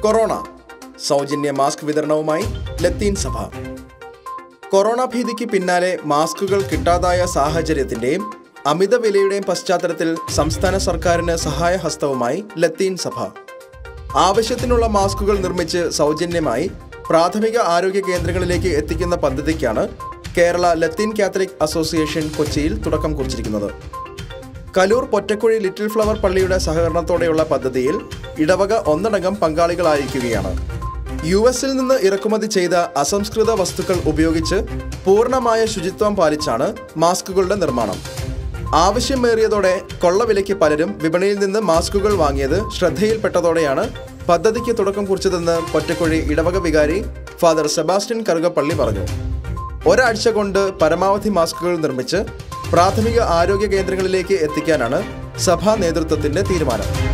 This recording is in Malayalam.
കൊറോണ സൗജന്യ മാസ്ക് വിതരണവുമായി ലത്തീൻ സഭ കൊറോണ ഭീതിക്ക് പിന്നാലെ മാസ്കുകൾ കിട്ടാതായ സാഹചര്യത്തിന്റെയും അമിത വിലയുടെയും പശ്ചാത്തലത്തിൽ സംസ്ഥാന സർക്കാരിന് സഹായഹസ്തവുമായി ലത്തീൻ സഭ ആവശ്യത്തിനുള്ള മാസ്കുകൾ നിർമ്മിച്ച് സൗജന്യമായി പ്രാഥമിക ആരോഗ്യ കേന്ദ്രങ്ങളിലേക്ക് എത്തിക്കുന്ന പദ്ധതിക്കാണ് കേരള ലത്തീൻ കാത്തലിക് അസോസിയേഷൻ കൊച്ചിയിൽ തുടക്കം കുറിച്ചിരിക്കുന്നത് കലൂർ പൊറ്റക്കുഴി ലിറ്റിൽ ഫ്ലവർ പള്ളിയുടെ സഹകരണത്തോടെയുള്ള പദ്ധതിയിൽ ഇടവക ഒന്നടങ്കം പങ്കാളികളായിരിക്കുകയാണ് യു എസിൽ നിന്ന് ഇറക്കുമതി ചെയ്ത അസംസ്കൃത വസ്തുക്കൾ ഉപയോഗിച്ച് പൂർണ്ണമായ ശുചിത്വം പാലിച്ചാണ് മാസ്കുകളുടെ നിർമ്മാണം ആവശ്യമേറിയതോടെ കൊള്ളവിലയ്ക്ക് പലരും വിപണിയിൽ നിന്ന് മാസ്കുകൾ വാങ്ങിയത് ശ്രദ്ധയിൽപ്പെട്ടതോടെയാണ് പദ്ധതിക്ക് തുടക്കം കുറിച്ചതെന്ന് പൊറ്റക്കുഴി ഇടവക വികാരി ഫാദർ സെബാസ്റ്റ്യൻ കറുകപ്പള്ളി പറഞ്ഞു ഒരാഴ്ച കൊണ്ട് പരമാവധി മാസ്കുകൾ നിർമ്മിച്ച് പ്രാഥമിക ആരോഗ്യ കേന്ദ്രങ്ങളിലേക്ക് എത്തിക്കാനാണ് സഭാ നേതൃത്വത്തിന്റെ തീരുമാനം